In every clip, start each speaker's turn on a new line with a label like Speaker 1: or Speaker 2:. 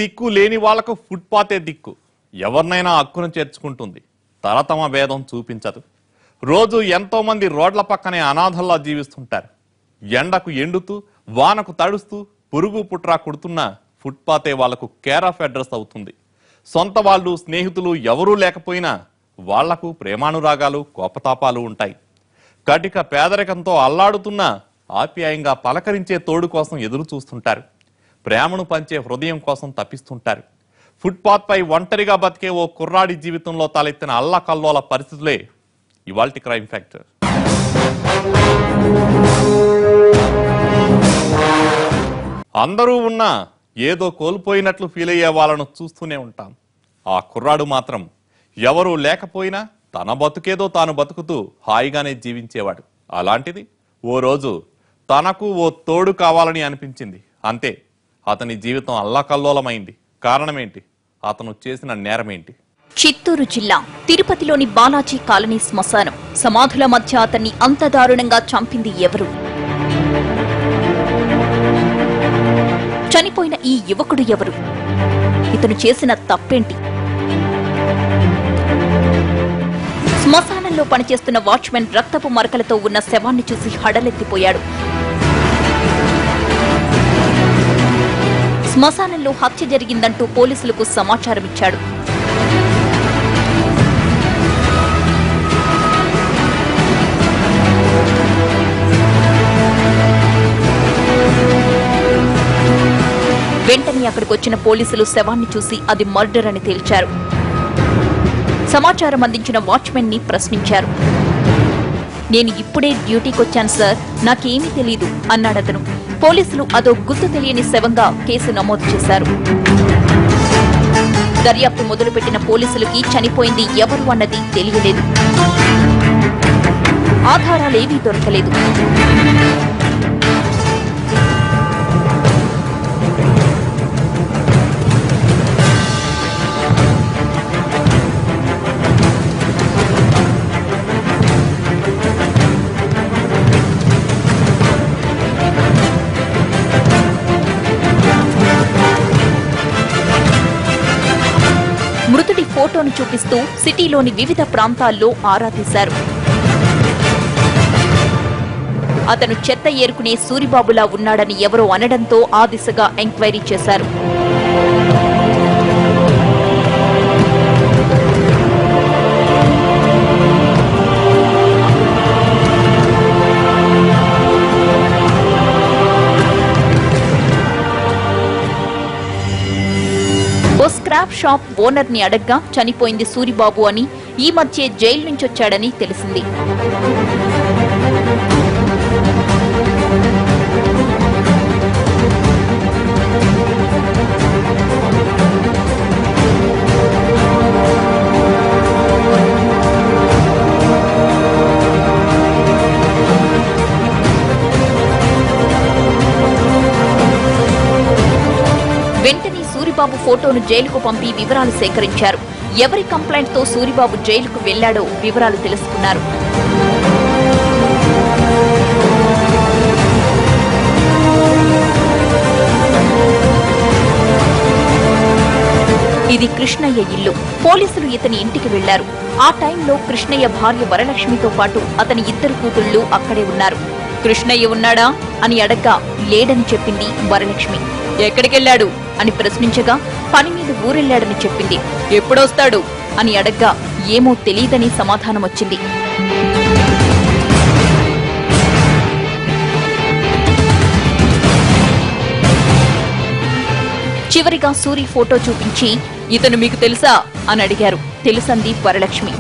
Speaker 1: దిక్కు లేని వాళ్లకు ఫుట్పాతే దిక్కు ఎవరినైనా హక్కును చేర్చుకుంటుంది తరతమ భేదం చూపించదు రోజు ఎంతో మంది రోడ్ల పక్కనే అనాథల్లా జీవిస్తుంటారు ఎండకు ఎండుతూ వానకు తడుస్తూ పురుగు పుట్రా కుడుతున్నా ఫుట్పాతే వాళ్లకు కేర్ ఆఫ్ అడ్రస్ అవుతుంది సొంత వాళ్ళు స్నేహితులు ఎవరూ లేకపోయినా వాళ్లకు ప్రేమానురాగాలు కోపతాపాలు ఉంటాయి కటిక పేదరికంతో అల్లాడుతున్నా ఆప్యాయంగా పలకరించే తోడు కోసం ఎదురు చూస్తుంటారు ప్రేమను పంచే హృదయం కోసం తప్పిస్తుంటారు ఫుట్పాత్ పై ఒంటరిగా బతికే ఓ కుర్రాడి జీవితంలో తలెత్తిన అల్లకల్లోల పరిస్థితులే ఇవాల్టి క్రైమ్ ఫ్యాక్టర్ అందరూ ఉన్నా ఏదో కోల్పోయినట్లు ఫీల్ అయ్యే వాళ్ళను చూస్తూనే ఉంటాం ఆ కుర్రాడు మాత్రం ఎవరూ లేకపోయినా తన బతుకేదో తాను బతుకుతూ హాయిగానే జీవించేవాడు అలాంటిది ఓ రోజు తనకు ఓ తోడు కావాలని అనిపించింది అంతే అతని జీవితం అల్లకల్లోలమైంది కారణమేంటి అతను చేసిన నేరమేంటి
Speaker 2: చిత్తూరు జిల్లా తిరుపతిలోని బాలాజీ కాలనీ శ్మశానం సమాధుల మధ్య అతన్ని అంత దారుణంగా చంపింది ఎవరు చనిపోయిన ఈ యువకుడు ఎవరు ఇతను చేసిన తప్పేంటి శ్మశానంలో పనిచేస్తున్న వాచ్మెన్ రక్తపు మరకలతో ఉన్న శవాన్ని చూసి హడలెత్తిపోయాడు శ్మశానంలో హత్య జరిగిందంటూ పోలీసులకు సమాచారం ఇచ్చాడు వెంటనే అక్కడికి వచ్చిన పోలీసులు శవాన్ని చూసి అది మర్డర్ అని తేల్చారు సమాచారం అందించిన వాచ్మెన్ ని ప్రశ్నించారు నేను ఇప్పుడే డ్యూటీకి వచ్చాను సార్ నాకేమీ తెలియదు అన్నాడతను పోలీసులు అదో గుర్తు తెలియని శవంగా కేసు నమోదు చేశారు దర్యాప్తు మొదలుపెట్టిన పోలీసులకి చనిపోయింది ఎవరు అన్నది తెలియలేదు ఆధారాలేవీ దొరకలేదు మృతుడి ఫోటోను చూపిస్తూ సిటీలోని వివిధ ప్రాంతాల్లో ఆరా తీశారు అతను చెత్త ఏరుకునే సూరిబాబులా ఉన్నాడని ఎవరో అనడంతో ఆ దిశగా ఎంక్వైరీ చేశారు ఓ స్క్రాప్ షాప్ ఓనర్ ని అడగ్గా చనిపోయింది సూరిబాబు అని ఈ మధ్య జైలు నుంచి వచ్చాడని తెలిసింది వెంటనే సూరిబాబు ఫోటోను జైలుకు పంపి వివరాలు సేకరించారు ఎవరి కంప్లైంట్ తో సూరిబాబు జైలుకు వెళ్లాడో వివరాలు తెలుసుకున్నారు ఇది కృష్ణయ్య ఇల్లు పోలీసులు ఇతని ఇంటికి వెళ్లారు ఆ టైంలో కృష్ణయ్య భార్య వరలక్ష్మితో పాటు అతని ఇద్దరు కూతుళ్లు అక్కడే ఉన్నారు కృష్ణయ్య ఉన్నాడా అని అడగ్గా లేడని చెప్పింది వరలక్ష్మి ఎక్కడికెళ్లాడు అని ప్రశ్నించగా పని మీద ఊరెళ్లాడని చెప్పింది ఎప్పుడొస్తాడు అని అడగ్గా ఏమో తెలియదని సమాధానం వచ్చింది చివరిగా సూరి ఫోటో చూపించి ఇతను మీకు తెలుసా అని అడిగారు తెలుసంది వరలక్ష్మి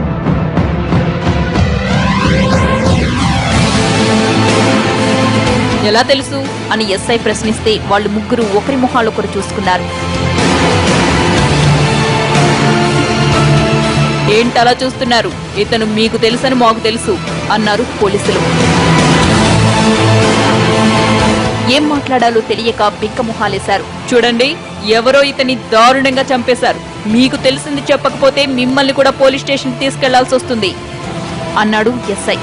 Speaker 2: ఎలా తెలుసు అని ఎస్ఐ ప్రశ్నిస్తే వాళ్ళు ముగ్గురు ఒకరి మొహాలొకరు చూసుకున్నారు ఏంటలా చూస్తున్నారు ఇతను మీకు తెలుసని మాకు తెలుసు అన్నారు పోలీసులు ఏం మాట్లాడాలో తెలియక బిక్కమొహాలేశారు చూడండి ఎవరో ఇతని దారుణంగా చంపేశారు మీకు తెలిసింది చెప్పకపోతే మిమ్మల్ని కూడా పోలీస్ స్టేషన్ తీసుకెళ్లాల్సి వస్తుంది అన్నాడు ఎస్ఐ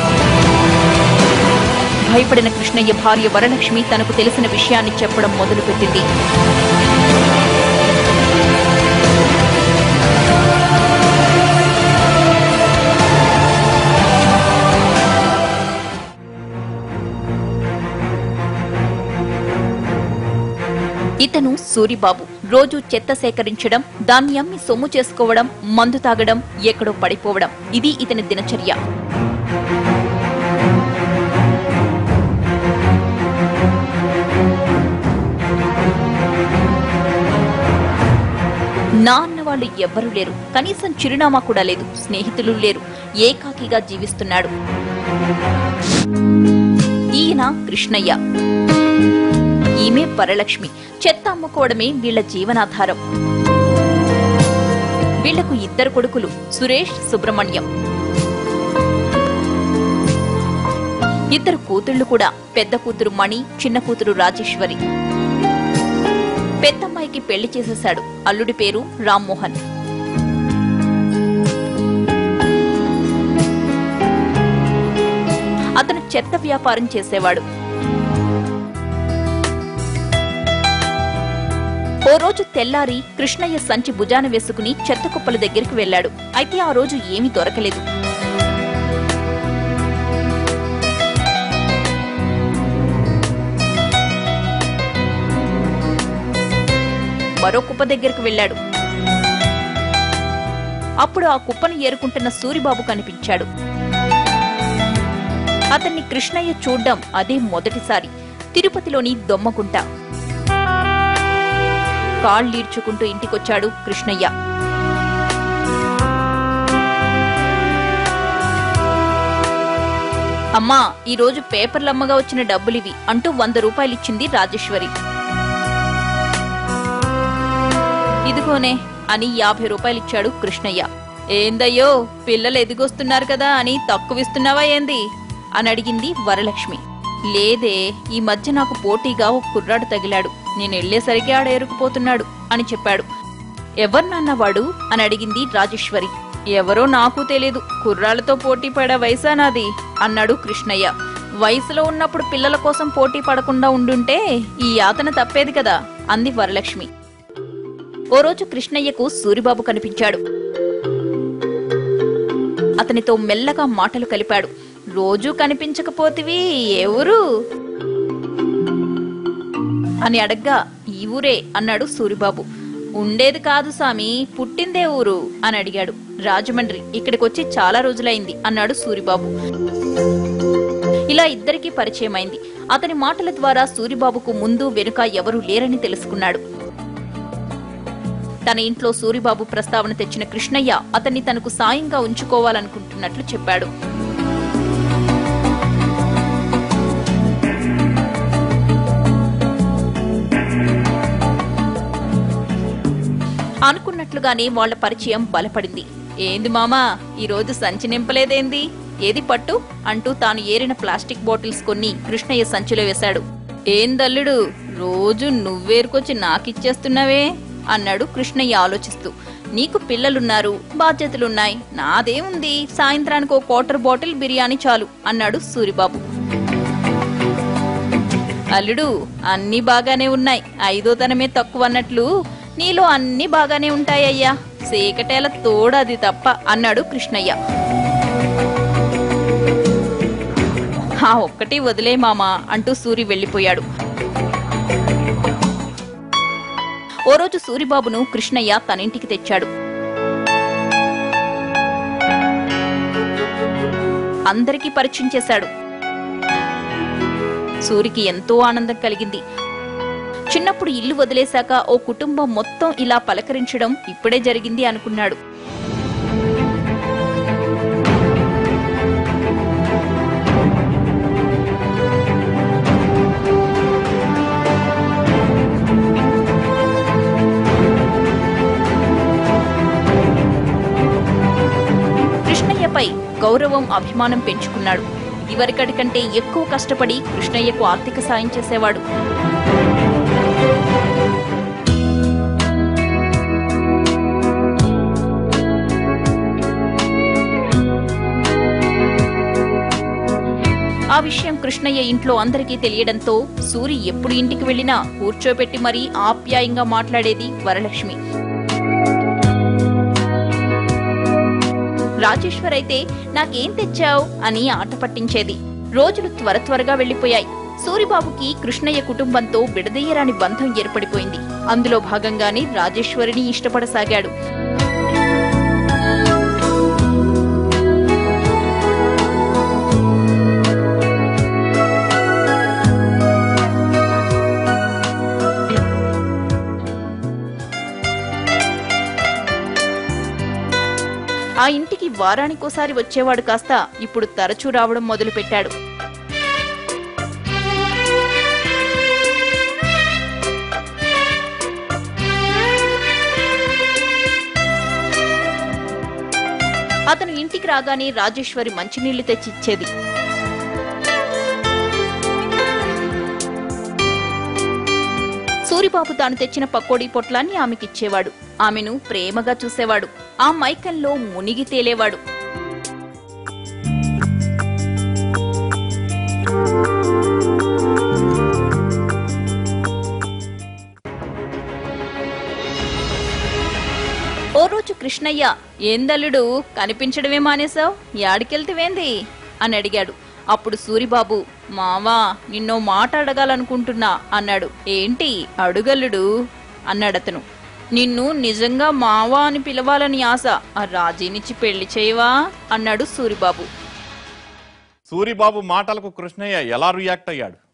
Speaker 2: భయపడిన కృష్ణయ్య భార్య వరలక్ష్మి తనకు తెలిసిన విషయాన్ని చెప్పడం మొదలుపెట్టింది ఇతను సూరిబాబు రోజు చెత్త సేకరించడం దాన్ని అమ్మి సొమ్ము చేసుకోవడం మందు తాగడం ఎక్కడో పడిపోవడం ఇది ఇతని దినచర్య నా అన్న వాళ్ళు ఎవ్వరూ లేరు కనీసం చిరునామా కూడా లేదు స్నేహితులు లేరు ఏకాకిగా జీవిస్తున్నాడు ఈయన కృష్ణయ్య ఈమె వరలక్ష్మి చెత్త అమ్ముకోవడమే వీళ్ల జీవనాధారం వీళ్లకు ఇద్దరు కొడుకులు సురేష్ సుబ్రహ్మణ్యం ఇద్దరు కూతుళ్లు కూడా పెద్ద కూతురు మణి చిన్న కూతురు రాజేశ్వరి పెద్దమ్మాయికి పెళ్లి చేసేశాడు అల్లుడి పేరు రామ్మోహన్ అతను చెత్త వ్యాపారం చేసేవాడు ఓ రోజు తెల్లారి కృష్ణయ్య సంచి భుజాన వేసుకుని చెత్త కుప్పల దగ్గరికి వెళ్ళాడు అయితే ఆ రోజు ఏమీ దొరకలేదు మరో కుప్ప దగ్గరికి వెళ్ళాడు అప్పుడు ఆ కుప్పను ఏరుకుంటున్న సూరిబాబు కనిపించాడు అతన్ని కృష్ణయ్య చూడ్డం అదే మొదటిసారి తిరుపతిలోని దొమ్మకుంట కాళ్ళీడ్చుకుంటూ ఇంటికొచ్చాడు కృష్ణయ్య అమ్మా ఈ రోజు పేపర్లమ్మగా వచ్చిన డబ్బులివి అంటూ వంద రూపాయలిచ్చింది రాజేశ్వరి ఇదిగోనే అని యాభై రూపాయలిచ్చాడు కృష్ణయ్య ఏందయ్యో పిల్లలు ఎదిగొస్తున్నారు కదా అని తక్కువిస్తున్నావా ఏంది అని అడిగింది వరలక్ష్మి లేదే ఈ మధ్య నాకు పోటీగా ఒక కుర్రాడు తగిలాడు నేను వెళ్లేసరికి ఆడ ఎరుకుపోతున్నాడు అని చెప్పాడు ఎవర్నన్న వాడు అని అడిగింది రాజేశ్వరి ఎవరో నాకు తెలియదు కుర్రాళ్లతో పోటీ పడే వయసా నాది అన్నాడు కృష్ణయ్య వయసులో ఉన్నప్పుడు పిల్లల కోసం పోటీ పడకుండా ఉండుంటే ఈ యాతన తప్పేది కదా అంది వరలక్ష్మి ఓ రోజు కృష్ణయ్యకు సూరిబాబు కనిపించాడు అతనితో మెల్లగా మాటలు కలిపాడు రోజూ కనిపించకపోతివి ఎవరు అని అడగ్గా ఈ ఊరే అన్నాడు సూరిబాబు ఉండేది కాదు సామి పుట్టిందే ఊరు అని అడిగాడు రాజమండ్రి ఇక్కడికొచ్చి చాలా రోజులైంది అన్నాడు సూరిబాబు ఇలా ఇద్దరికీ పరిచయమైంది అతని మాటల ద్వారా సూరిబాబుకు ముందు వెనుక ఎవరూ లేరని తెలుసుకున్నాడు తన ఇంట్లో సూరిబాబు ప్రస్తావన తెచ్చిన కృష్ణయ్య అతన్ని తనకు సాయంగా ఉంచుకోవాలనుకుంటున్నట్లు చెప్పాడు అనుకున్నట్లుగానే వాళ్ళ పరిచయం బలపడింది ఏంది మామా ఈ రోజు సంచి నింపలేదేంది ఏది పట్టు అంటూ తాను ఏరిన ప్లాస్టిక్ బాటిల్స్ కొన్ని కృష్ణయ్య సంచిలో వేశాడు ఏందల్లుడు రోజు నువ్వేరుకొచ్చి నాకిచ్చేస్తున్నావే అన్నాడు కృష్ణయ్య ఆలోచిస్తూ నీకు పిల్లలున్నారు బాధ్యతలున్నాయి నాదేముంది సాయంత్రానికి ఓ క్వార్టర్ బాటిల్ బిర్యానీ చాలు అన్నాడు సూరిబాబు అల్లుడు అన్నీ బాగానే ఉన్నాయి ఐదో తనమే తక్కువ అన్నట్లు నీలో అన్నీ బాగానే ఉంటాయ్యా సేకటేల తోడది తప్ప అన్నాడు కృష్ణయ్య ఆ ఒక్కటి వదిలే మామా అంటూ సూరి వెళ్ళిపోయాడు ఓ రోజు సూరిబాబును కృష్ణయ్య తనింటికి తెచ్చాడు అందరికీ పరిచయం చేశాడు సూరికి ఎంతో ఆనందం కలిగింది చిన్నప్పుడు ఇల్లు వదిలేశాక ఓ కుటుంబం మొత్తం ఇలా పలకరించడం ఇప్పుడే జరిగింది అనుకున్నాడు కృష్ణయ్యపై గౌరవం అభిమానం పెంచుకున్నాడు ఇదివరకటి కంటే ఎక్కువ కష్టపడి కృష్ణయ్యకు ఆర్థిక సాయం చేసేవాడు ఆ విషయం కృష్ణయ్య ఇంట్లో అందరికీ తెలియడంతో సూరి ఎప్పుడు ఇంటికి వెళ్ళినా కూర్చోబెట్టి మరీ ఆప్యాయంగా మాట్లాడేది వరలక్ష్మి రాజేశ్వర్ అయితే నాకేం తెచ్చావు అని ఆట పట్టించేది రోజులు త్వర త్వరగా వెళ్లిపోయాయి సూరిబాబుకి కృష్ణయ్య కుటుంబంతో విడదీయరాని బంధం ఏర్పడిపోయింది అందులో భాగంగానే రాజేశ్వరిని ఇష్టపడసాగాడు ఆ ఇంటికి వారానికోసారి వచ్చేవాడు కాస్త ఇప్పుడు తరచూ రావడం మొదలుపెట్టాడు అతను ఇంటికి రాగానే రాజేశ్వరి మంచినీళ్లు తెచ్చిచ్చేది సూరిబాబు తాను తెచ్చిన పకోడీ పొట్లాన్ని ఆమెకిచ్చేవాడు ఆమెను ప్రేమగా చూసేవాడు ఆ మైకంలో మునిగి తేలేవాడు ఓ రోజు కృష్ణయ్య ఏందల్లుడు కనిపించడమే మానేశావు యాడికెళ్తివేంది అని అడిగాడు అప్పుడు సూరిబాబు మావా నిన్నో మాట అడగాలనుకుంటున్నా అన్నాడు ఏంటి అడుగల్లుడు అన్నాడతను నిన్ను నిజంగా మావా అని పిలవాలని ఆశ ఆ రాజీనిచ్చి పెళ్లి చేయవా అన్నాడు సూరిబాబు
Speaker 1: సూరిబాబు మాటలకు కృష్ణయ్య ఎలా రియాక్ట్ అయ్యాడు